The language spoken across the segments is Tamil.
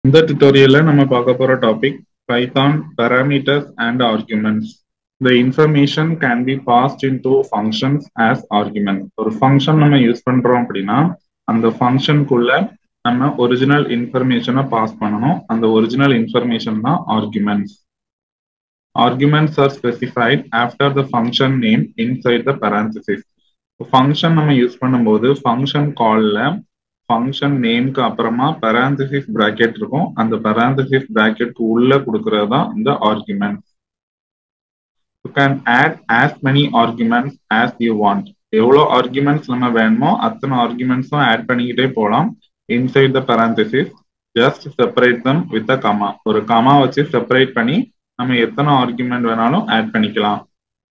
இந்த tutorial ல நம்ம பார்க்க போற topic Python parameters and arguments. The information can be passed into functions as arguments. ஒரு function நம்ம யூஸ் பண்றோம் அப்படின்னா அந்த ஃபங்க்ஷனுக்குள்ள நம்ம ஒரிஜினல் இன்ஃபர்மேஷனை பாஸ் பண்ணணும் அந்த ஒரிஜினல் இன்ஃபர்மேஷன் தான் arguments arguments are specified after the function name inside the parenthesis function நம்ம யூஸ் பண்ணும்போது ஃபங்க்ஷன் கால்ல ஃபங்க்ஷன் நேம்க்கு அப்புறமா parenthesis bracket இருக்கும் அந்த parenthesis bracketக்கு உள்ள கொடுக்கறது தான் இந்த argument you can add as many arguments as you want எவ்வளோ ஆர்குமெண்ட்ஸ் நம்ம வேணுமோ அத்தனை ஆர்குமெண்ட்ஸும் ஆட் பண்ணிக்கிட்டே போகலாம் inside the parenthesis just separate them with a comma ஒரு கமா வச்சு செப்பரேட் பண்ணி நம்ம எத்தனை ஆர்குமெண்ட் வேணாலும் ஆட் பண்ணிக்கலாம்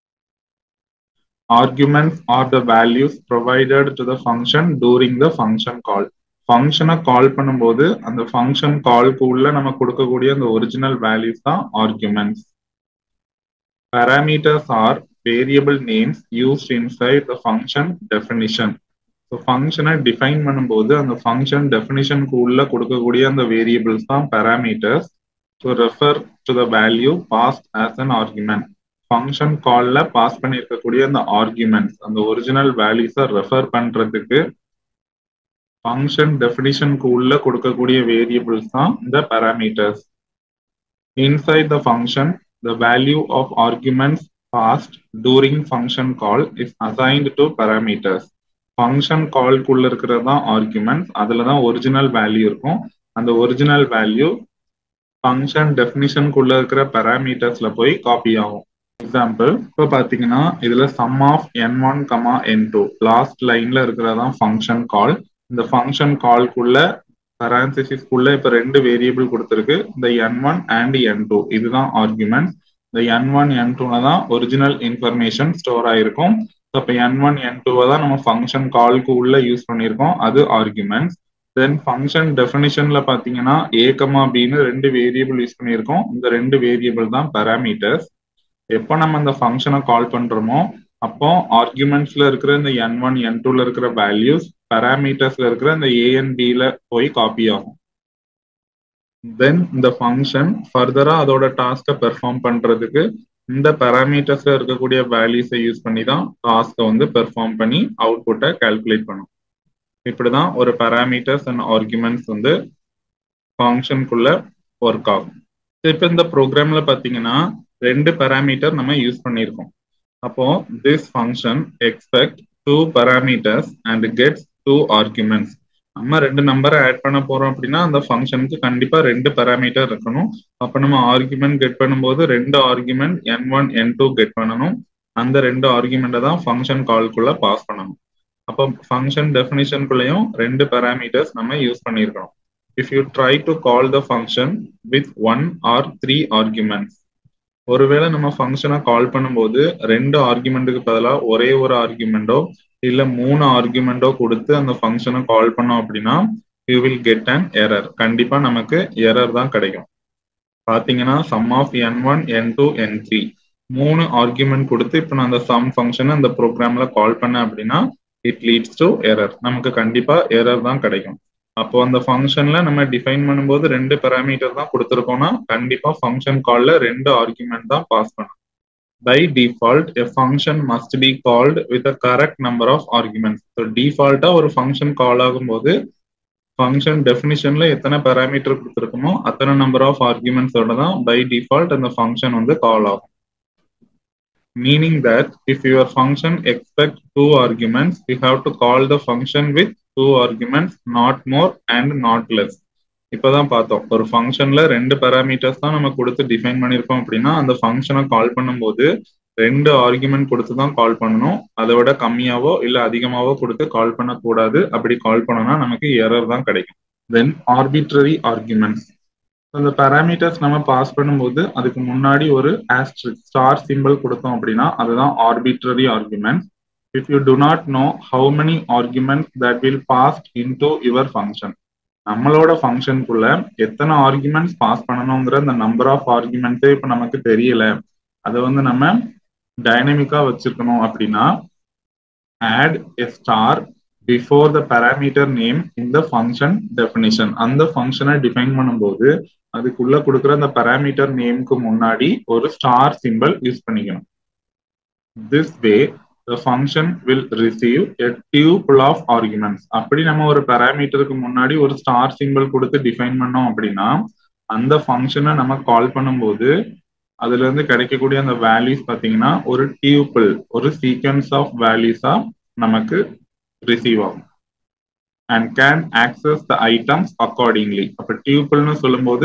arguments are the values provided to the function during the function call ஃபங்க்ஷனை கால் பண்ணும்போது அந்த ஃபங்க்ஷன் கால்க்கு உள்ள நம்ம கொடுக்கக்கூடிய அந்த ஒரிஜினல் வேல்யூஸ் தான் arguments parameters are variable names used inside the function definition so ஃபங்க்ஷனை டிஃபைன் பண்ணும்போது அந்த ஃபங்க்ஷன் டெஃபினிஷனுக்கு உள்ள கொடுக்கக்கூடிய அந்த வேரியபிள்ஸ் தான் parameters to refer to the value passed as an argument function கால்ல பாஸ் பண்ணியிருக்கக்கூடிய அந்த ஆர்குமெண்ட்ஸ் அந்த ஒரிஜினல் வேல்யூஸை ரெஃபர் பண்றதுக்கு ஃபங்க்ஷன் டெஃபினிஷனுக்கு உள்ள கொடுக்கக்கூடிய வேரியபிள்ஸ் தான் இந்த parameters inside the function the value of arguments passed during function call is assigned to parameters function கால்குள்ள இருக்கிறது தான் ஆர்குமெண்ட்ஸ் அதுல தான் ஒரிஜினல் வேல்யூ இருக்கும் அந்த ஒரிஜினல் வேல்யூ ஃபங்க்ஷன் டெஃபினிஷனுக்குள்ள இருக்கிற பேராமீட்டர்ஸ்ல போய் காப்பி ஆகும் எக்ஸாம்பிள் இப்போ பார்த்தீங்கன்னா இதுல sum of N one comma N two last லைன்ல இருக்கிறதான் ஃபங்க்ஷன் கால் இந்த ஃபங்க்ஷன் கால்குள்ள பரான்சிஸ்குள்ள இப்போ ரெண்டு வேரியபிள் கொடுத்துருக்கு இந்த N one and N two இதுதான் ஆர்குமெண்ட் இந்த என் ஒன் என் டூல தான் ஒரிஜினல் இன்ஃபர்மேஷன் ஸ்டோர் ஆயிருக்கும் இப்போ என் ஒன் என் டூவை தான் நம்ம ஃபங்க்ஷன் கால்க்கு உள்ள யூஸ் பண்ணியிருக்கோம் அது ஆர்குமெண்ட்ஸ் தென் ஃபங்க்ஷன் டெஃபினிஷன்ல பாத்தீங்கன்னா ஏ கமா பின்னு ரெண்டு வேரியபிள் யூஸ் பண்ணியிருக்கோம் இந்த ரெண்டு வேரியபிள் தான் பேராமீட்டர்ஸ் எப்போ நம்ம இந்த ஃபங்க்ஷனை கால் பண்றோமோ அப்போ ஆர்குமெண்ட்ஸ்ல இருக்கிற இந்த என் ஒன் என் டூல இருக்கிற வேல்யூஸ் பேராமீட்டர்ஸ்ல இருக்கிற இந்த ஏஎன் பில போய் காப்பி ஆகும் தென் இந்த ஃபங்க்ஷன் ஃபர்தரா அதோட டாஸ்கை பெர்ஃபார்ம் பண்றதுக்கு இந்த பேராமீட்டர்ஸ்ல இருக்கக்கூடிய வேல்யூஸை யூஸ் பண்ணி தான் டாஸ்கை வந்து பெர்ஃபார்ம் பண்ணி அவுட்புட்டை கால்குலேட் பண்ணும் இப்படிதான் ஒரு பேராமீட்டர்ஸ் அண்ட் ஆர்குமெண்ட்ஸ் வந்து ஃபங்க்ஷனுக்குள்ள ஒர்க் ஆகும் இப்போ இந்த ப்ரோக்ராம்ல பாத்தீங்கன்னா ரெண்டு பேராமீட்டர் நம்ம யூஸ் பண்ணியிருக்கோம் அப்போ this function expect two parameters and gets two arguments நம்ம ரெண்டு நம்பரை ஆட் பண்ண போறோம் அப்படின்னா அந்த ஃபங்க்ஷனுக்கு கண்டிப்பா ரெண்டு பேராமீட்டர் இருக்கணும் அப்போ நம்ம ஆர்குமெண்ட் கெட் பண்ணும்போது ரெண்டு argument N one N two get பண்ணணும் அந்த ரெண்டு ஆர்குமெண்ட்டை தான் ஃபங்க்ஷன் கால்குள்ள பாஸ் பண்ணணும் அப்போ ஃபங்க்ஷன் டெஃபினிஷனுக்குள்ளேயும் ரெண்டு பேராமீட்டர்ஸ் நம்ம யூஸ் பண்ணியிருக்கணும் if you try to call the function with one or three arguments ஒருவேளை நம்ம ஃபங்க்ஷனை கால் பண்ணும்போது ரெண்டு ஆர்குமெண்ட்டுக்கு பதிலாக ஒரே ஒரு ஆர்குமெண்டோ இல்ல மூணு ஆர்குமெண்டோ கொடுத்து அந்த ஃபங்க்ஷனை கால் பண்ணோம் அப்படின்னா you will get an error கண்டிப்பா நமக்கு எரர் தான் கிடைக்கும் பாத்தீங்கன்னா sum of N one N two N three மூணு ஆர்குமெண்ட் கொடுத்து இப்போ நான் அந்த சம் ஃபங்க்ஷனை அந்த ப்ரோக்ராம்ல கால் பண்ணேன் அப்படின்னா இட் லீட்ஸ் டு எரர் நமக்கு கண்டிப்பா எரர் தான் கிடைக்கும் அப்போ அந்த ஃபங்க்ஷன்ல நம்ம டிஃபைன் பண்ணும்போது ரெண்டு பேராமீட்டர் தான் கொடுத்துருக்கோம்னா கண்டிப்பா ஃபங்க்ஷன் கால்ல ரெண்டு ஆர்குமெண்ட் தான் பாஸ் பண்ணும் by default a function must be called with a correct number of arguments so டிஃபால்ட்டா ஒரு ஃபங்க்ஷன் கால் ஆகும்போது ஃபங்க்ஷன் டெஃபினிஷன்ல எத்தனை பேராமீட்டர் கொடுத்துருக்கோமோ அத்தனை நம்பர் ஆஃப் ஆர்குமெண்ட்ஸோட தான் பை டிஃபால்ட் அந்த ஃபங்க்ஷன் வந்து கால் ஆகும் meaning that if your function expect two arguments you have to call the function with two arguments not more and not less இப்பதான் பார்த்தோம் ஒரு ஃபங்க்ஷன்ல ரெண்டு பேராமீட்டர்ஸ் தான் நம்ம கொடுத்து டிஃபைன் பண்ணியிருக்கோம் அப்படின்னா அந்த ஃபங்க்ஷனை கால் பண்ணும்போது ரெண்டு ஆர்குமெண்ட் கொடுத்து தான் கால் பண்ணணும் அதை விட கம்மியாவோ இல்ல அதிகமாவோ கொடுத்து கால் பண்ணக்கூடாது அப்படி கால் பண்ணோம்னா நமக்கு எரர் தான் கிடைக்கும் தென் ஆர்பிட்ரரி ஆர்குமெண்ட்ஸ் அந்த பேராமீட்டர்ஸ் நம்ம பாஸ் பண்ணும்போது அதுக்கு முன்னாடி ஒரு ஆஸ்ட்ரிக் ஸ்டார் சிம்பிள் கொடுத்தோம் அப்படின்னா அதுதான் arbitrary argument if you do not know how many arguments that will pass into your function நம்மளோட ஃபங்க்ஷனுக்குள்ள எத்தனை ஆர்குமெண்ட்ஸ் பாஸ் பண்ணணுங்கிற அந்த நம்பர் ஆஃப் ஆர்குமெண்ட்ஸே இப்போ நமக்கு தெரியல அதை வந்து நம்ம டைனமிக்கா வச்சிருக்கணும் அப்படின்னா add a star before the parameter name இந்த ஃபங்க்ஷன் டெஃபினிஷன் அந்த ஃபங்க்ஷனை டிஃபைன் பண்ணும்போது அதுக்குள்ள கொடுக்குற அந்த பேராமீட்டர் நேம்க்கு முன்னாடி ஒரு ஸ்டார் சிம்பிள் யூஸ் பண்ணிக்கணும் this way the function will receive a tuple of arguments அப்படி நம்ம ஒரு பேராமீட்டருக்கு முன்னாடி ஒரு ஸ்டார் சிம்பிள் கொடுத்து டிஃபைன் பண்ணோம் அப்படின்னா அந்த ஃபங்க்ஷனை நம்ம கால் பண்ணும்போது அதுல இருந்து கிடைக்கக்கூடிய அந்த வேல்யூஸ் பாத்தீங்கன்னா ஒரு டியூபிள் ஒரு சீக்வன்ஸ் ஆஃப் வேல்யூஸா நமக்கு ரிசீவ் ஆகும் and can access the items accordingly அப்ப டியூபிள்னு சொல்லும்போது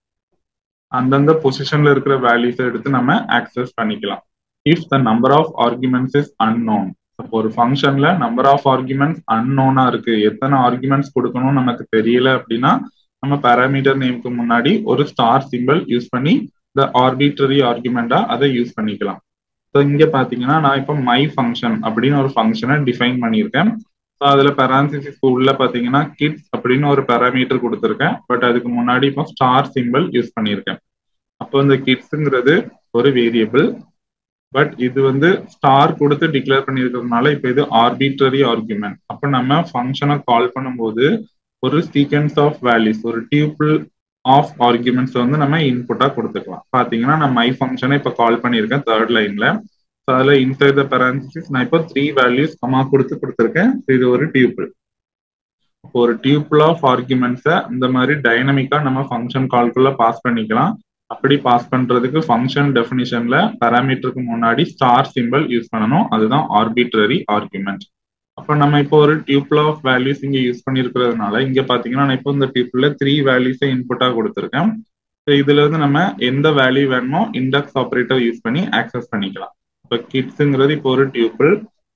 அந்தந்த பொசிஷன்ல இருக்கிற வேல்யூஸை எடுத்து நம்ம ஆக்சஸ் பண்ணிக்கலாம் if the number of arguments is unknown அப்போ ஒரு ஃபங்க்ஷன்ல நம்பர் ஆஃப் ஆர்குமெண்ட்ஸ் அன்னோனா இருக்கு எத்தனை ஆர்குமெண்ட்ஸ் கொடுக்கணும்னு நமக்கு தெரியல அப்படின்னா நம்ம பேராமீட்டர் நேம்க்கு முன்னாடி ஒரு ஸ்டார் சிம்பிள் யூஸ் பண்ணி த ஆர்பிட்ரரி ஆர்குமெண்டா அதை யூஸ் பண்ணிக்கலாம் ஸோ இங்க பாத்தீங்கன்னா நான் இப்போ மை ஃபங்க்ஷன் அப்படின்னு ஒரு ஃபங்க்ஷனை டிஃபைன் பண்ணியிருக்கேன் ஸோ அதுல பேரான்சிசிஸ் உள்ள பாத்தீங்கன்னா கிட்ஸ் அப்படின்னு ஒரு பேராமீட்டர் கொடுத்துருக்கேன் பட் அதுக்கு முன்னாடி இப்போ ஸ்டார் சிம்பிள் யூஸ் பண்ணியிருக்கேன் அப்போ இந்த கிட்ஸுங்கிறது ஒரு வேரியபிள் பட் இது வந்து ஸ்டார் கொடுத்து டிக்ளேர் பண்ணியிருக்கிறதுனால இப்போ இது ஆர்பிட்ரரி ஆர்குமெண்ட் அப்போ நம்ம ஃபங்க்ஷனை கால் பண்ணும்போது ஒரு சீக்வன்ஸ் ஆஃப் வேல்யூஸ் ஒரு டியூபிள் ஆஃப் ஆர்குமெண்ட்ஸ் வந்து நம்ம இன்புட்டா கொடுத்துக்கலாம் பாத்தீங்கன்னா நான் மை ஃபங்க்ஷனை இப்போ கால் பண்ணியிருக்கேன் தேர்ட் லைன்ல ஸோ அதில் இன்சைட் த பேரன்சிஸ் நான் இப்போ த்ரீ வேல்யூஸ் கமா கொடுத்து கொடுத்துருக்கேன் இது ஒரு டியூபிள் இப்போ ஒரு டியூபிள் ஆஃப் ஆர்குமெண்ட்ஸை இந்த மாதிரி டைனமிக்கா நம்ம ஃபங்க்ஷன் கால்குள்ள பாஸ் பண்ணிக்கலாம் அப்படி பாஸ் பண்றதுக்கு ஃபங்க்ஷன் டெஃபினிஷன்ல பேராமீட்டருக்கு முன்னாடி ஸ்டார் சிம்பிள் யூஸ் பண்ணணும் அதுதான் ஆர்பிட்ரரி ஆர்குமெண்ட் அப்ப நம்ம இப்போ ஒரு டியூப்ல ஆஃப் வேல்யூஸ் இங்க யூஸ் பண்ணிருக்கிறதுனால இங்க பாத்தீங்கன்னா நான் இப்போ இந்த டியூப்ல த்ரீ வேல்யூஸை இன்புட்டா கொடுத்துருக்கேன் ஸோ இதுல இருந்து நம்ம எந்த வேல்யூ வேணுமோ இண்டெக்ஸ் ஆப்ரேட்டர் யூஸ் பண்ணி ஆக்சஸ் பண்ணிக்கலாம் இப்போ கிட்ஸுங்கிறது இப்போ ஒரு டியூபிள்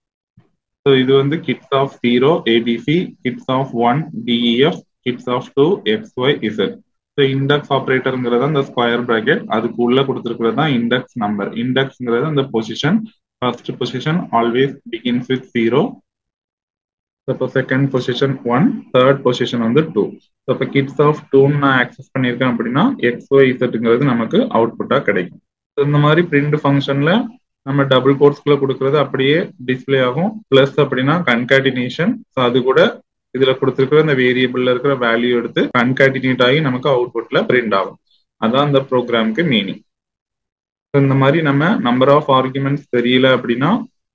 ஸோ இது வந்து kids of zero ABC kids of one DEF kids of two X Y Z so index ஆப்ரேட்டருங்கிறது அந்த ஸ்கொயர் பிராக்கெட் அதுக்கு உள்ள கொடுத்துருக்கிறது தான் இண்டெக்ஸ் நம்பர் இண்டெக்ஸ்ங்கிறது அந்த position first position always begins with zero இப்போ second position one third position வந்து டூ ஸோ இப்போ கிட்ஸ் ஆஃப் டூன்னு நான் ஆக்சஸ் பண்ணியிருக்கேன் அப்படின்னா எக்ஸ் ஒய் இசட்டுங்கிறது நமக்கு அவுட்புட்டாக கிடைக்கும் ஸோ இந்த மாதிரி பிரிண்ட் ஃபங்க்ஷனில் நம்ம டபுள் கோட்ஸ்குள்ள கொடுக்கறது அப்படியே டிஸ்பிளே ஆகும் பிளஸ் அப்படின்னா கன்காட்டினேஷன் ஸோ அது கூட இதுல கொடுத்துருக்கிற இந்த வேரியபிள்ல இருக்கிற வேல்யூ எடுத்து கன்காட்டினேட் ஆகி நமக்கு அவுட்புட்ல பிரிண்ட் ஆகும் அதான் அந்த ப்ரோக்ராம்க்கு மீனிங் இந்த மாதிரி நம்ம நம்பர் ஆஃப் ஆர்குமெண்ட்ஸ் தெரியல அப்படின்னா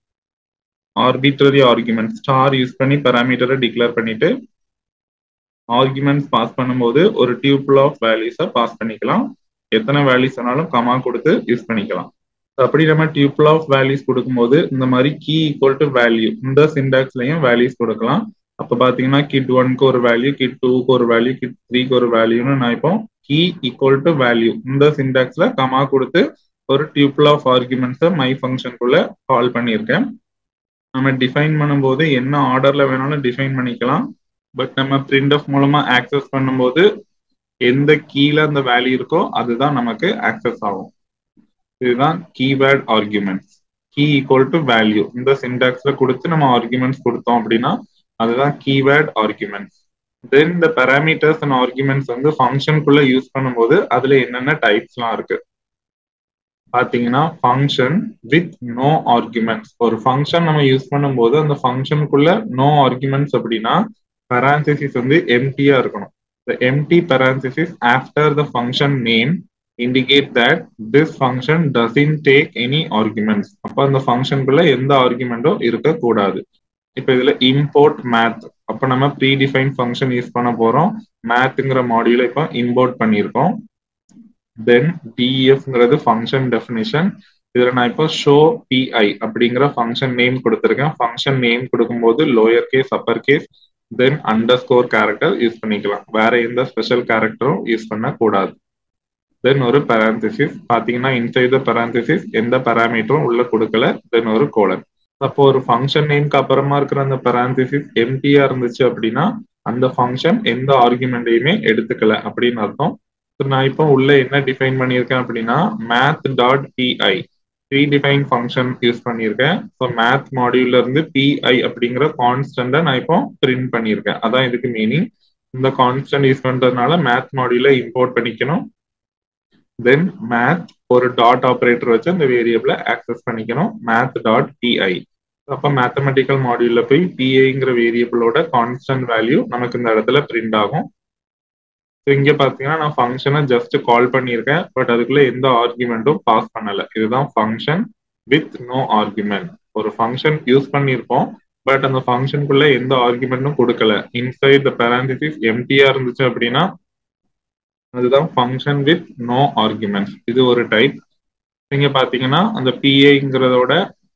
ஆர்பிட்ரரி ஆர்குமெண்ட் ஸ்டார் யூஸ் பண்ணி பேராமீட்டரை டிக்ளேர் பண்ணிட்டு ஆர்குமெண்ட்ஸ் பாஸ் பண்ணும்போது ஒரு டியூபிள் ஆஃப் வேல்யூஸை பாஸ் பண்ணிக்கலாம் எத்தனை வேல்யூஸ் வேணாலும் கமா கொடுத்து யூஸ் பண்ணிக்கலாம் அப்படி நம்ம டியூபிள் ஆஃப் வேல்யூஸ் கொடுக்கும்போது இந்த மாதிரி கீ ஈக்குவல் டு வேல்யூ இந்த சிண்டாக்ஸ்லயும் வேல்யூஸ் கொடுக்கலாம் அப்ப பாத்தீங்கன்னா கிட் ஒன்க்கு ஒரு வேல்யூ கிட் டூக்கு ஒரு வேல்யூ கிட் த்ரீக்கு ஒரு வேல்யூன்னு நான் இப்போ கீ ஈக்குவல் டு வேல்யூ இந்த சிண்டாக்ஸ்ல கமா கொடுத்து ஒரு டியூபிள் ஆஃப் ஆர்குமெண்ட்ஸை மை ஃபங்க்ஷனுக்குள்ள கால் பண்ணியிருக்கேன் நம்ம டிஃபைன் பண்ணும்போது என்ன ஆர்டர்ல வேணாலும் டிஃபைன் பண்ணிக்கலாம் பட் நம்ம பிரிண்ட் ஆஃப் மூலமா ஆக்சஸ் பண்ணும்போது எந்த கீழே அந்த வேல்யூ இருக்கோ அதுதான் நமக்கு ஆக்சஸ் ஆகும் இதுதான் keyword arguments key equal to value இந்த சிண்டாக்ஸ்ல கொடுத்து நம்ம ஆர்குமெண்ட்ஸ் கொடுத்தோம் அப்படின்னா அதுதான் கீவேர்ட் ஆர்குமெண்ட்ஸ் தென் இந்த பேராமீட்டர்ஸ் அண்ட் ஆர்குமெண்ட்ஸ் வந்து ஃபங்க்ஷனுக்குள்ள யூஸ் பண்ணும்போது அதுல என்னென்ன டைப்ஸ்லாம் இருக்கு பாத்தீங்கன்னா ஃபங்க்ஷன் வித் நோ ஆர்குமெண்ட்ஸ் ஒரு ஃபங்க்ஷன் நம்ம யூஸ் பண்ணும்போது அந்த ஃபங்க்ஷனுக்குள்ள நோ ஆர்குமெண்ட்ஸ் அப்படின்னா பரான்சிசிஸ் வந்து எம்டியா இருக்கணும் the empty parenthesis after the function name indicate that this function doesn't take any arguments அப்ப அந்த ஃபங்க்ஷனுக்குள்ள எந்த ஆர்குமெண்ட்டும் இருக்கக்கூடாது இப்ப இதுல இம்போர்ட் மேத் அப்ப நம்ம ப்ரீ டிஃபைன் ஃபங்க்ஷன் யூஸ் பண்ண போறோம் மேத்ங்கிற மாடியூல இப்போ இம்போர்ட் பண்ணியிருக்கோம் தென் டிஎஃப்ங்கிறது ஃபங்க்ஷன் டெஃபினிஷன் இதுல நான் இப்போ ஷோ பிஐ அப்படிங்கிற ஃபங்க்ஷன் நேம் கொடுத்துருக்கேன் ஃபங்க்ஷன் நேம் கொடுக்கும்போது lower case upper case then underscore character use பண்ணிக்கலாம் வேற எந்த ஸ்பெஷல் கேரக்டரும் யூஸ் பண்ண கூடாது தென் ஒரு பராந்திசிஸ் பாத்தீங்கன்னா இன்சைட் த பராந்திசிஸ் எந்த பேராமீட்டரும் உள்ள கொடுக்கல தென் ஒரு கோலன் அப்போ ஒரு ஃபங்க்ஷன் நேம்க்கு அப்புறமா இருக்கிற அந்த பராந்திசிஸ் எம்டியா இருந்துச்சு அப்படின்னா அந்த ஃபங்க்ஷன் எந்த ஆர்குமெண்ட்டையுமே எடுத்துக்கல அப்படின்னு அர்த்தம் நான் இப்போ உள்ள என்ன டிஃபைன் பண்ணியிருக்கேன் அப்படின்னா math dot PI predefine function use பண்ணியிருக்கேன் ஸோ மேத் மாடியூல்ல இருந்து பிஐ அப்படிங்கிற கான்ஸ்டன்ட நான் இப்போ பிரிண்ட் பண்ணியிருக்கேன் அதான் இதுக்கு மீனிங் இந்த கான்ஸ்டன்ட் யூஸ் பண்றதுனால மேத் மாடியூல இம்போர்ட் பண்ணிக்கணும் தென் மேத் ஒரு டாட் ஆப்ரேட்டர் வச்சு அந்த வேரியபிளை ஆக்சஸ் பண்ணிக்கணும் மேத் டாட் பிஐ அப்ப மேத்தமெட்டிக்கல் மாடியூல்ல போய் பிஏங்கிற வேரியபிளோட கான்ஸ்டன்ட் வேல்யூ நமக்கு இந்த இடத்துல பிரிண்ட் ஆகும் ஸோ இங்க பாத்தீங்கன்னா நான் ஃபங்க்ஷனை ஜஸ்ட் கால் பண்ணியிருக்கேன் பட் அதுக்குள்ள எந்த ஆர்குமெண்ட்டும் பாஸ் பண்ணல இதுதான் ஃபங்க்ஷன் வித் நோ ஆர்குமெண்ட் ஒரு ஃபங்க்ஷன் யூஸ் பண்ணியிருப்போம் பட் அந்த ஃபங்க்ஷனுக்குள்ள எந்த ஆர்குமெண்ட்டும் கொடுக்கல இன்சைட் த பேராந்திசிஸ் எம்டியா இருந்துச்சு அப்படின்னா அதுதான் ஃபங்க்ஷன் வித் நோ ஆர்குமெண்ட்ஸ் இது ஒரு டைப் நீங்க பாத்தீங்கன்னா அந்த பிஏங்கிறதோட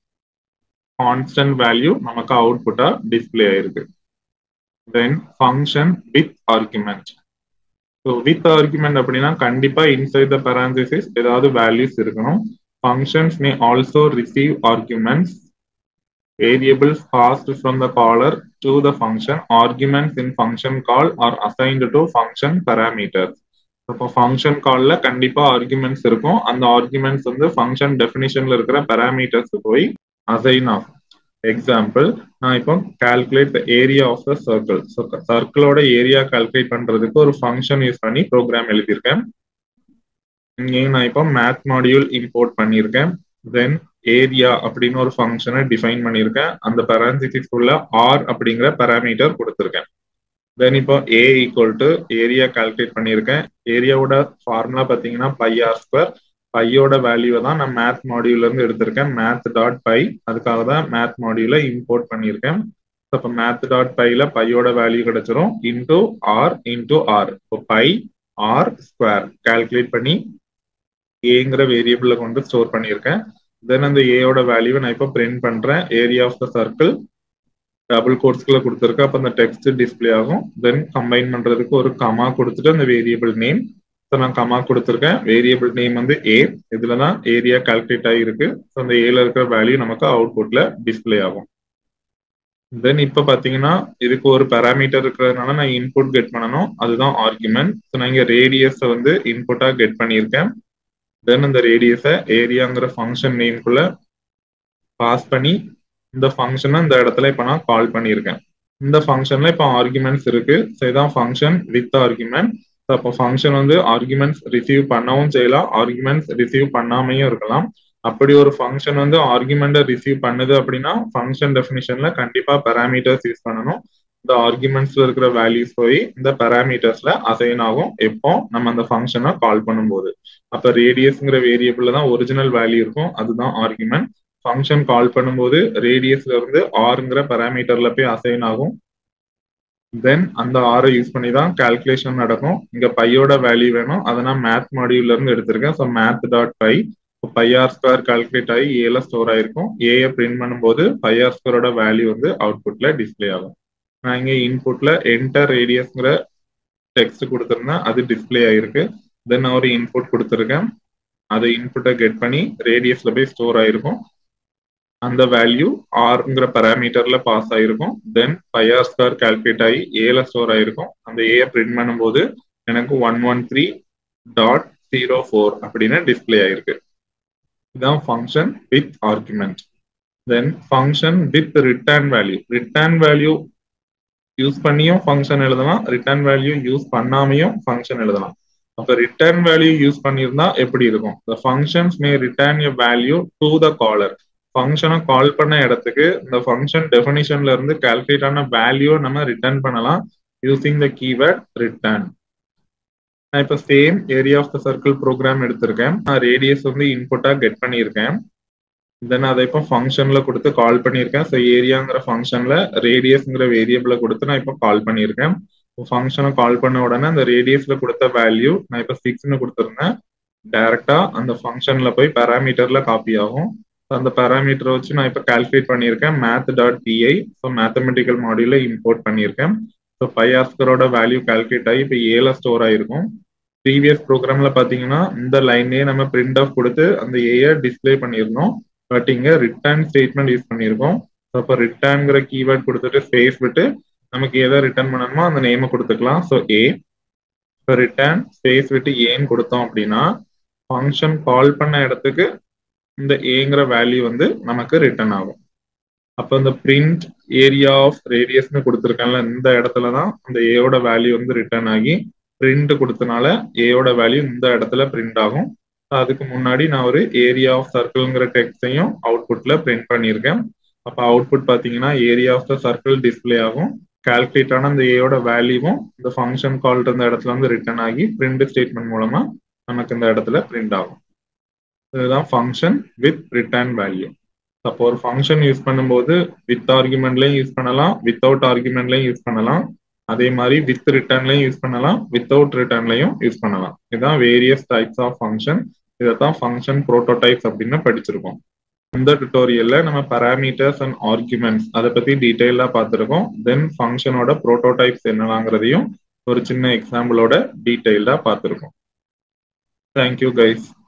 கான்ஸ்டன்ட் வேல்யூ நமக்கு அவுட்புட்டா டிஸ்பிளே ஆயிருக்கு then function with argument so with argument அப்படின்னா கண்டிப்பா இன்சைட் த பேராந்திசிஸ் ஏதாவது வேல்யூஸ் இருக்கணும் functions may also receive arguments variables passed from the caller to the function arguments in function call are assigned to function parameters இப்போ ஃபங்க்ஷன் கால்ல கண்டிப்பா ஆர்குமெண்ட்ஸ் இருக்கும் அந்த ஆர்குமெண்ட்ஸ் வந்து ஃபங்க்ஷன் டெஃபினிஷன்ல இருக்கிற பேராமீட்டர்ஸ் போய் அசைன் ஆகும் எக்ஸாம்பிள் நான் இப்போ calculate the area of the circle சர்க்கிளோட ஏரியா கால்குலேட் பண்றதுக்கு ஒரு ஃபங்க்ஷன் யூஸ் பண்ணி ப்ரோக்ராம் எழுதியிருக்கேன் இங்கேயும் நான் இப்போ மேத் மாடியூல் இம்போர்ட் பண்ணியிருக்கேன் தென் ஏரியா அப்படின்னு ஒரு ஃபங்க்ஷனை டிஃபைன் பண்ணியிருக்கேன் அந்த பேரான்சிட்டிஸ் உள்ள ஆர் அப்படிங்கிற பேராமீட்டர் கொடுத்துருக்கேன் தென் இப்போ A equal to area calculate பண்ணியிருக்கேன் ஏரியாவோட ஃபார்முலா பார்த்தீங்கன்னா பை ஆர் ஸ்கொயர் பையோட வேல்யூவை தான் நான் மேத் மாடியூல்ல இருந்து எடுத்திருக்கேன் மேத் டாட் பை அதுக்காக தான் மேத் மாடியூல இம்போர்ட் பண்ணியிருக்கேன் இப்போ மேத் டாட் பைல பையோட வேல்யூ கிடைச்சிரும் இன்டூ ஆர் இன்டூ ஆர் இப்போ பை ஆர் ஸ்கொயர் கால்குலேட் பண்ணி ஏங்கிற வேரியபிள கொண்டு ஸ்டோர் பண்ணியிருக்கேன் தென் அந்த ஏயோட வேல்யூவை நான் இப்போ பிரிண்ட் பண்றேன் area of the circle double கோட்ஸ்குள்ள கொடுத்துருக்கேன் அப்போ அந்த டெக்ஸ்ட் டிஸ்பிளே ஆகும் தென் கம்பைன் பண்றதுக்கு ஒரு கமா கொடுத்துட்டு அந்த வேரியபிள் நேம் ஸோ நான் கமா கொடுத்துருக்கேன் வேரியபிள் நேம் வந்து ஏ இதுல தான் ஏரியா கால்குலேட் ஆகிருக்கு ஸோ அந்த ஏல இருக்கிற வேல்யூ நமக்கு அவுட்புட்ல டிஸ்பிளே ஆகும் தென் இப்போ பார்த்தீங்கன்னா இதுக்கு ஒரு பேராமீட்டர் இருக்கிறதுனால நான் இன்புட் கெட் பண்ணணும் அதுதான் ஆர்குமெண்ட் ஸோ நான் இங்கே ரேடியஸை வந்து இன்புட்டாக கெட் பண்ணியிருக்கேன் தென் அந்த ரேடியஸை ஏரியாங்கிற ஃபங்க்ஷன் நேம்குள்ள பாஸ் பண்ணி இந்த ஃபங்க்ஷனை இந்த இடத்துல இப்போ நான் கால் பண்ணியிருக்கேன் இந்த ஃபங்க்ஷன்ல இப்போ ஆர்குமெண்ட்ஸ் இருக்கு ஸோ இதான் ஃபங்க்ஷன் வித் ஆர்குமெண்ட் ஸோ அப்போ ஃபங்க்ஷன் வந்து ஆர்குமெண்ட்ஸ் ரிசீவ் பண்ணவும் செய்யலாம் ஆர்குமெண்ட்ஸ் ரிசீவ் பண்ணாமையும் இருக்கலாம் அப்படி ஒரு ஃபங்க்ஷன் வந்து ஆர்குமெண்ட்டை ரிசீவ் பண்ணுது அப்படின்னா ஃபங்க்ஷன் டெஃபினிஷன்ல கண்டிப்பா பேராமீட்டர்ஸ் யூஸ் பண்ணணும் இந்த ஆர்குமெண்ட்ஸ்ல இருக்கிற வேல்யூஸ் போய் இந்த பேராமீட்டர்ஸ்ல அசைன் ஆகும் எப்போ நம்ம அந்த ஃபங்க்ஷனை கால் பண்ணும்போது அப்ப ரேடியஸ்ங்கிற வேரியபிள்ல தான் ஒரிஜினல் வேல்யூ இருக்கும் அதுதான் ஆர்குமெண்ட் ஃபங்க்ஷன் கால் பண்ணும்போது ரேடியஸ்ல இருந்து ஆறுங்கிற பேராமீட்டர்ல போய் அசைன் ஆகும் தென் அந்த ஆரை யூஸ் பண்ணி தான் கால்குலேஷன் நடக்கும் இங்க பையோட வேல்யூ வேணும் அதை நான் மேத் மாடியூல்ல இருந்து எடுத்திருக்கேன் so math dot pi pi R square calculate ஆகி ஏல ஸ்டோர் ஆயிருக்கும் ஏஐ பிரிண்ட் பண்ணும்போது பை ஆர் ஸ்கொயரோட வேல்யூ வந்து அவுட்புட்ல டிஸ்பிளே ஆகும் நான் இங்க இன்புட்ல என்டர் ரேடியஸ்ங்கிற டெக்ஸ்ட் கொடுத்துருந்தேன் அது டிஸ்பிளே ஆயிருக்கு தென் நான் ஒரு இன்புட் கொடுத்துருக்கேன் அதை இன்புட்டை கெட் பண்ணி ரேடியஸ்ல போய் ஸ்டோர் ஆயிருக்கும் அந்த வேல்யூ ஆர்ங்கிற பேராமீட்டர்ல பாஸ் ஆயிருக்கும் then pi R square calculate ஆகி ஏல ஸ்டோர் ஆயிருக்கும் அந்த ஏ பிரிண்ட் பண்ணும்போது எனக்கு one one three dot zero four அப்படின்னு டிஸ்பிளே ஆயிருக்கு இதுதான் function with argument then function with return value return value use பண்ணியும் ஃபங்க்ஷன் எழுதலாம் ரிட்டர்ன் வேல்யூ யூஸ் பண்ணாமையும் ஃபங்க்ஷன் எழுதலாம் அப்ப ரிட்டர்ன் வேல்யூ யூஸ் பண்ணியிருந்தா எப்படி இருக்கும் the functions may return a value to the caller ஃபங்க்ஷனை கால் பண்ண இடத்துக்கு இந்த ஃபங்க்ஷன் டெஃபினிஷன்ல இருந்து கால்குலேட் ஆன வேல்யூ நம்ம ரிட்டர்ன் பண்ணலாம் யூசிங் த கீவேர்ட் ரிட்டர்ன் நான் இப்போ same area of the circle program எடுத்திருக்கேன் நான் ரேடியஸ் வந்து இன்புட்டா கெட் பண்ணியிருக்கேன் தென் அதை இப்போ ஃபங்க்ஷன்ல கொடுத்து கால் பண்ணியிருக்கேன் ஸோ ஏரியாங்கிற ஃபங்க்ஷன்ல ரேடியஸ்ங்கிற வேரியபிள கொடுத்து நான் இப்போ கால் பண்ணியிருக்கேன் ஃபங்க்ஷனை கால் பண்ண உடனே அந்த ரேடியஸ்ல கொடுத்த வேல்யூ நான் இப்போ சிக்ஸ்னு கொடுத்துருந்தேன் டைரக்டா அந்த ஃபங்க்ஷன்ல போய் பேராமீட்டர்ல காப்பி ஆகும் அந்த பேராமீட்டரை வச்சு நான் இப்போ கால்குலேட் பண்ணியிருக்கேன் math dot PI so mathematical மாடியூல இம்போர்ட் பண்ணியிருக்கேன் ஸோ ஃபைவ் ஆஸ்கரோட வேல்யூ கால்குலேட் ஆகி இப்போ ஏல ஸ்டோர் ஆயிருக்கும் ப்ரீவியஸ் ப்ரோக்ராம்ல பார்த்தீங்கன்னா இந்த லைன்லேயே நம்ம பிரிண்ட் ஆஃப் கொடுத்து அந்த ஏஐ டிஸ்பிளே பண்ணியிருந்தோம் பட் இங்க ரிட்டர்ன் ஸ்டேட்மெண்ட் யூஸ் பண்ணியிருக்கோம் ஸோ அப்போ ரிட்டர்ன்ங்கிற கீவேர்ட் கொடுத்துட்டு ஸ்பேஸ் விட்டு நமக்கு எதை ரிட்டர்ன் பண்ணணுமோ அந்த நேமை கொடுத்துக்கலாம் ஸோ ஏ இப்போ ரிட்டர்ன் ஸ்பேஸ் விட்டு ஏன்னு கொடுத்தோம் அப்படின்னா ஃபங்க்ஷன் கால் பண்ண இடத்துக்கு இந்த ஏங்கிற வேல்யூ வந்து நமக்கு ரிட்டர்ன் ஆகும் அப்போ இந்த பிரிண்ட் ஏரியா ஆஃப் ரேடியஸ்னு கொடுத்துருக்கேன்ல இந்த இடத்துல தான் அந்த ஏயோட வேல்யூ வந்து ரிட்டர்ன் ஆகி பிரிண்ட் கொடுத்தனால ஏயோட வேல்யூ இந்த இடத்துல பிரிண்ட் ஆகும் அதுக்கு முன்னாடி நான் ஒரு ஏரியா ஆஃப் சர்க்கிள்ங்கிற டெக்ஸ்டையும் அவுட்புட்ல பிரிண்ட் பண்ணியிருக்கேன் அப்போ அவுட்புட் பார்த்தீங்கன்னா area of the circle display ஆகும் கால்குலேட் ஆன அந்த ஏயோட வேல்யூவும் இந்த ஃபங்க்ஷன் கால் இருந்த இடத்துல வந்து ரிட்டர்ன் ஆகி பிரிண்ட் ஸ்டேட்மெண்ட் மூலமா நமக்கு இந்த இடத்துல பிரிண்ட் ஆகும் இதுதான் ஃபங்க்ஷன் வித் ரிட்டர்ன் வேல்யூ அப்போ ஒரு ஃபங்க்ஷன் யூஸ் பண்ணும்போது வித் ஆர்குமெண்ட்லையும் யூஸ் பண்ணலாம் வித்தவுட் ஆர்குமெண்ட்லையும் யூஸ் பண்ணலாம் அதே மாதிரி வித் ரிட்டர்ன்லையும் யூஸ் பண்ணலாம் வித்தவுட் ரிட்டர்ன்லையும் யூஸ் பண்ணலாம் இதுதான் வேரியஸ் டைப்ஸ் ஆஃப் ஃபங்க்ஷன் இதைத்தான் ஃபங்க்ஷன் ப்ரோட்டோடைப்ஸ் அப்படின்னு படிச்சிருக்கோம் இந்த டுட்டோரியல்ல நம்ம பேராமீட்டர்ஸ் அண்ட் ஆர்குமெண்ட்ஸ் அதை பத்தி டீட்டெயிலா பார்த்துருக்கோம் தென் ஃபங்க்ஷனோட ப்ரோட்டோடைப்ஸ் என்னலாங்கிறதையும் ஒரு சின்ன எக்ஸாம்பிளோட டீட்டெயில்டா பார்த்துருக்கோம் தேங்க்யூ கைஸ்